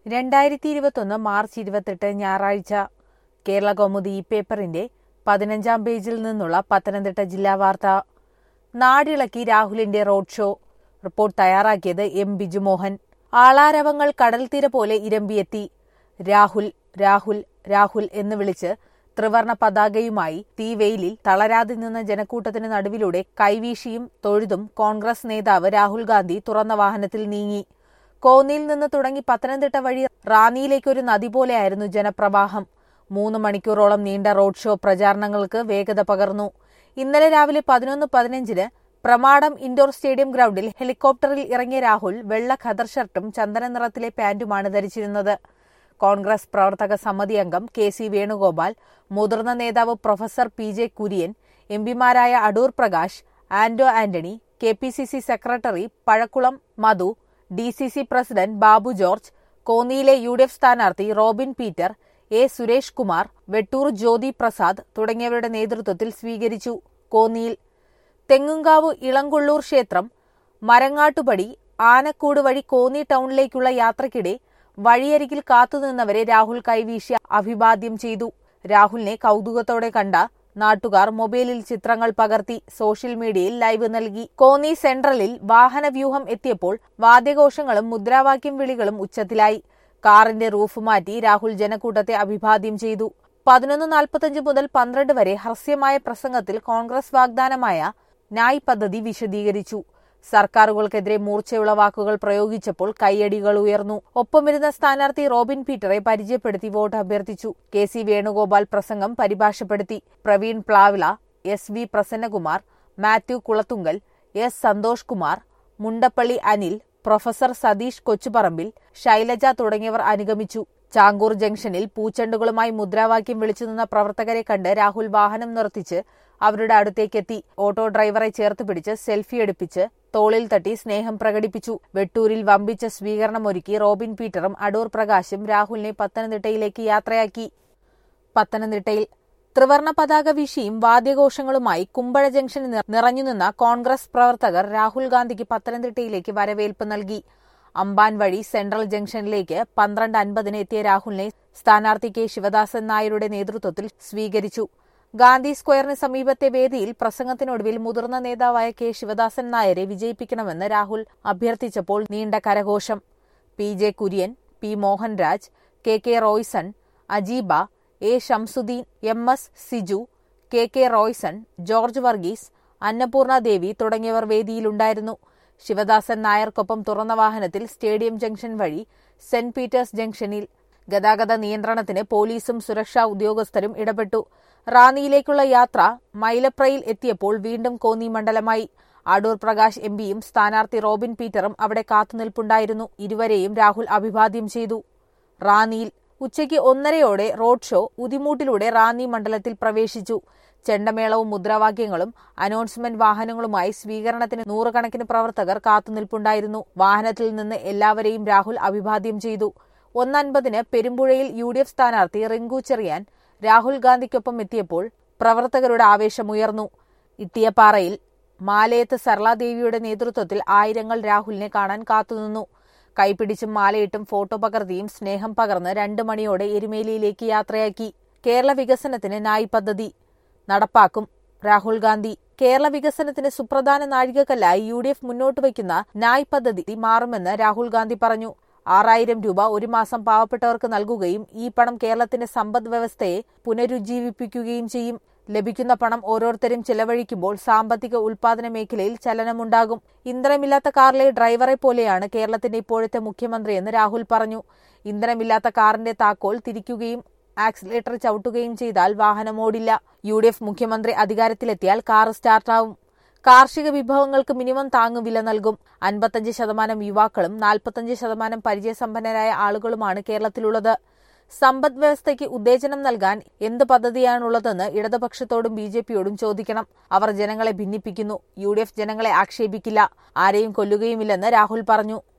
രണ്ടായിരത്തി ഇരുപത്തൊന്ന് മാർച്ച് ഇരുപത്തെട്ട് ഞായറാഴ്ച കേരള കൗമുദി ഈ പേപ്പറിന്റെ പതിനഞ്ചാം പേജിൽ നിന്നുള്ള പത്തനംതിട്ട ജില്ലാ വാർത്ത നാടിളക്കി രാഹുലിന്റെ റോഡ് ഷോ റിപ്പോർട്ട് തയ്യാറാക്കിയത് എം ബിജുമോഹൻ ആളാരവങ്ങൾ കടൽത്തീര പോലെ ഇരമ്പിയെത്തി രാഹുൽ രാഹുൽ രാഹുൽ എന്ന് വിളിച്ച് ത്രിവർണ പതാകയുമായി തീവെയിലിൽ തളരാതെ നിന്ന ജനക്കൂട്ടത്തിന് നടുവിലൂടെ കൈവീശിയും തൊഴുതും കോൺഗ്രസ് നേതാവ് രാഹുൽ ഗാന്ധി തുറന്ന വാഹനത്തിൽ നീങ്ങി കോന്നിയിൽ നിന്ന് തുടങ്ങി പത്തനംതിട്ട വഴി റാന്നിയിലേക്കൊരു നദി പോലെയായിരുന്നു ജനപ്രവാഹം മൂന്ന് മണിക്കൂറോളം നീണ്ട റോഡ് ഷോ പ്രചാരണങ്ങൾക്ക് വേഗത പകർന്നു ഇന്നലെ രാവിലെ പതിനൊന്ന് പതിനഞ്ചിന് പ്രമാടം ഇൻഡോർ സ്റ്റേഡിയം ഗ്രൗണ്ടിൽ ഹെലികോപ്റ്ററിൽ ഇറങ്ങിയ രാഹുൽ വെള്ള ഖദർ ഷർട്ടും ചന്ദന നിറത്തിലെ പാന്റുമാണ് ധരിച്ചിരുന്നത് കോൺഗ്രസ് പ്രവർത്തക സമിതി അംഗം കെ സി വേണുഗോപാൽ മുതിർന്ന നേതാവ് പ്രൊഫസർ പി ജെ കുര്യൻ എംപിമാരായ Adoor Prakash Anto Antony K P C C secretary Pazhakulam Madhu D C C president Babu George കോന്നിയിലെ യു ഡി എഫ് സ്ഥാനാർത്ഥി റോബിൻ പീറ്റർ എ സുരേഷ് കുമാർ വെട്ടൂർ ജ്യോതി പ്രസാദ് തുടങ്ങിയവരുടെ നേതൃത്വത്തിൽ സ്വീകരിച്ചു കോന്നിയിൽ തെങ്ങുംകാവ് ഇളങ്കൊള്ളൂർ ക്ഷേത്രം മരങ്ങാട്ടുപടി ആനക്കൂട് വഴി കോന്നി ടൗണിലേക്കുള്ള യാത്രക്കിടെ വഴിയരികിൽ കാത്തുനിന്നവരെ രാഹുൽ കൈവീശി അഭിവാദ്യം ചെയ്തു രാഹുലിനെ കൗതുകത്തോടെ കണ്ട നാട്ടുകാർ മൊബൈലിൽ ചിത്രങ്ങൾ പകർത്തി സോഷ്യൽ മീഡിയയിൽ ലൈവ് നൽകി കോന്നി സെൻട്രലിൽ വാഹനവ്യൂഹം എത്തിയപ്പോൾ വാദ്യഘോഷങ്ങളും മുദ്രാവാക്യം വിളികളും ഉച്ചത്തിലായി കാറിന്റെ റൂഫ് മാറ്റി രാഹുൽ ജനക്കൂട്ടത്തെ അഭിവാദ്യം ചെയ്തു പതിനൊന്ന് നാൽപ്പത്തഞ്ച് മുതൽ പന്ത്രണ്ട് വരെ ഹ്രസ്യമായ പ്രസംഗത്തിൽ കോൺഗ്രസ് വാഗ്ദാനമായ ന്യായ് പദ്ധതി വിശദീകരിച്ചു സർക്കാരുകൾക്കെതിരെ മൂർച്ചയുള്ള വാക്കുകൾ പ്രയോഗിച്ചപ്പോൾ കൈയടികൾ ഉയർന്നു ഒപ്പമിരുന്ന സ്ഥാനാർത്ഥി റോബിൻ പീറ്ററെ പരിചയപ്പെടുത്തി വോട്ട് അഭ്യർത്ഥിച്ചു കെ സി വേണുഗോപാൽ പ്രസംഗം പരിഭാഷപ്പെടുത്തി Praveen Plavila S V Prasannakumar Mathew Kulathunkal S Santhosh Kumar Mundappally Anil professor Satheesh Kochuparambil Shailaja തുടങ്ങിയവർ അനുഗമിച്ചു ചാങ്കൂർ ജംഗ്ഷനിൽ പൂച്ചെണ്ടുകളുമായി മുദ്രാവാക്യം വിളിച്ചു നിന്ന പ്രവർത്തകരെ കണ്ട് രാഹുൽ വാഹനം നിർത്തിച്ച് അവരുടെ അടുത്തേക്കെത്തി ഓട്ടോ ഡ്രൈവറെ ചേർത്ത് പിടിച്ച് സെൽഫി എടുപ്പിച്ച് തോളിൽ തട്ടി സ്നേഹം പ്രകടിപ്പിച്ചു വെട്ടൂരിൽ വമ്പിച്ച സ്വീകരണമൊരുക്കി റോബിൻ പീറ്ററും അടൂർ പ്രകാശും രാഹുലിനെ പത്തനംതിട്ടയിലേക്ക് യാത്രയാക്കി പത്തനംതിട്ടയിൽ ത്രിവർണ പതാക വീശിയും വാദ്യഘോഷങ്ങളുമായി കുമ്പഴ ജംഗ്ഷനിൽ നിറഞ്ഞുനിന്ന കോൺഗ്രസ് പ്രവർത്തകർ രാഹുൽ ഗാന്ധിക്ക് പത്തനംതിട്ടയിലേക്ക് വരവേൽപ്പ് നൽകി അമ്പാൻ വഴി സെൻട്രൽ ജംഗ്ഷനിലേക്ക് പന്ത്രണ്ട് അൻപതിന് എത്തിയ രാഹുലിനെ സ്ഥാനാർത്ഥി കെ ശിവദാസൻ നായരുടെ നേതൃത്വത്തിൽ സ്വീകരിച്ചു ഗാന്ധി സ്ക്വയറിന് സമീപത്തെ വേദിയിൽ പ്രസംഗത്തിനൊടുവിൽ മുതിർന്ന നേതാവായ കെ ശിവദാസൻ നായരെ വിജയിപ്പിക്കണമെന്ന് രാഹുൽ അഭ്യർത്ഥിച്ചപ്പോൾ നീണ്ട കരഘോഷം P J Kurian P Mohanraj K K Royson Ajeeba A Shamsuddin M S Siju K K Royson George Varghese Annapoorna Devi തുടങ്ങിയവർ വേദിയിലുണ്ടായിരുന്നു ശിവദാസൻ നായർക്കൊപ്പം തുറന്ന വാഹനത്തിൽ സ്റ്റേഡിയം ജംഗ്ഷൻ വഴി സെന്റ് പീറ്റേഴ്സ് ജംഗ്ഷനിൽ ഗതാഗത നിയന്ത്രണത്തിന് പോലീസും സുരക്ഷാ ഉദ്യോഗസ്ഥരും ഇടപെട്ടു റാന്നിയിലേക്കുള്ള യാത്ര മൈലപ്രയിൽ എത്തിയപ്പോൾ വീണ്ടും കോന്നി മണ്ഡലമായി അടൂർ പ്രകാശ് എം പിയും സ്ഥാനാർത്ഥി റോബിൻ പീറ്ററും അവിടെ കാത്തുനിൽപ്പുണ്ടായിരുന്നു ഇരുവരെയും രാഹുൽ അഭിവാദ്യം ചെയ്തു റാന്നിയിൽ ഉച്ചയ്ക്ക് ഒന്നരയോടെ റോഡ് ഷോ ഉദിമൂട്ടിലൂടെ റാന്നി മണ്ഡലത്തിൽ പ്രവേശിച്ചു ചെണ്ടമേളവും മുദ്രാവാക്യങ്ങളും അനൗൺസ്മെന്റ് വാഹനങ്ങളുമായി സ്വീകരണത്തിന് നൂറുകണക്കിന് പ്രവർത്തകർ കാത്തുനിൽപ്പുണ്ടായിരുന്നു വാഹനത്തിൽ നിന്ന് എല്ലാവരെയും രാഹുൽ അഭിവാദ്യം ചെയ്തു ഒന്നൻപതിന് പെരുമ്പുഴയിൽ യു ഡി എഫ് സ്ഥാനാർത്ഥി റിങ്കു ചെറിയാൻ രാഹുൽ ഗാന്ധിക്കൊപ്പം എത്തിയപ്പോൾ പ്രവർത്തകരുടെ ആവേശമുയർന്നു ഇട്ടിയപ്പാറയിൽ മാലയത്ത് സരളാദേവിയുടെ നേതൃത്വത്തിൽ ആയിരങ്ങൾ രാഹുലിനെ കാണാൻ കാത്തുനിന്നു കൈപിടിച്ചും മാലയിട്ടും ഫോട്ടോ പകർത്തിയും സ്നേഹം പകർന്ന് രണ്ട് മണിയോടെ എരുമേലിയിലേക്ക് യാത്രയാക്കി കേരള വികസനത്തിന് നായ് പദ്ധതി നടപ്പാക്കും രാഹുൽ ഗാന്ധി കേരള വികസനത്തിന് സുപ്രധാന നാഴികക്കല്ലായി യു ഡി എഫ് മുന്നോട്ട് വയ്ക്കുന്ന നായ് പദ്ധതി മാറുമെന്ന് രാഹുൽ ഗാന്ധി പറഞ്ഞു ആറായിരം രൂപ ഒരു മാസം പാവപ്പെട്ടവർക്ക് നൽകുകയും ഈ പണം കേരളത്തിന്റെ സമ്പദ് വ്യവസ്ഥയെ പുനരുജ്ജീവിപ്പിക്കുകയും ചെയ്യും ലഭിക്കുന്ന പണം ഓരോരുത്തരും ചെലവഴിക്കുമ്പോൾ സാമ്പത്തിക ഉൽപാദന മേഖലയിൽ ചലനമുണ്ടാകും ഇന്ധനമില്ലാത്ത കാറിലെ ഡ്രൈവറെ പോലെയാണ് കേരളത്തിന്റെ ഇപ്പോഴത്തെ മുഖ്യമന്ത്രിയെന്ന് രാഹുൽ പറഞ്ഞു ഇന്ധനമില്ലാത്ത കാറിന്റെ താക്കോൽ തിരിക്കുകയും ആക്സിലേറ്റർ ചവിട്ടുകയും ചെയ്താൽ വാഹനം ഓടില്ല യു ഡി എഫ് മുഖ്യമന്ത്രി അധികാരത്തിലെത്തിയാൽ കാർ സ്റ്റാർട്ടാവും കാർഷിക വിഭവങ്ങൾക്ക് മിനിമം താങ്ങുവില നൽകും അൻപത്തഞ്ച് ശതമാനം യുവാക്കളും നാൽപ്പത്തഞ്ച് ശതമാനം പരിചയസമ്പന്നരായ ആളുകളുമാണ് കേരളത്തിലുള്ളത് സമ്പദ് വ്യവസ്ഥയ്ക്ക് ഉത്തേജനം നൽകാൻ എന്ത് പദ്ധതിയാണുള്ളതെന്ന് ഇടതുപക്ഷത്തോടും ബി ജെ പിയോടും ചോദിക്കണം അവർ ജനങ്ങളെ ഭിന്നിപ്പിക്കുന്നു യു ഡി എഫ് ജനങ്ങളെ ആക്ഷേപിക്കില്ല ആരെയും കൊല്ലുകയുമില്ലെന്ന് രാഹുൽ പറഞ്ഞു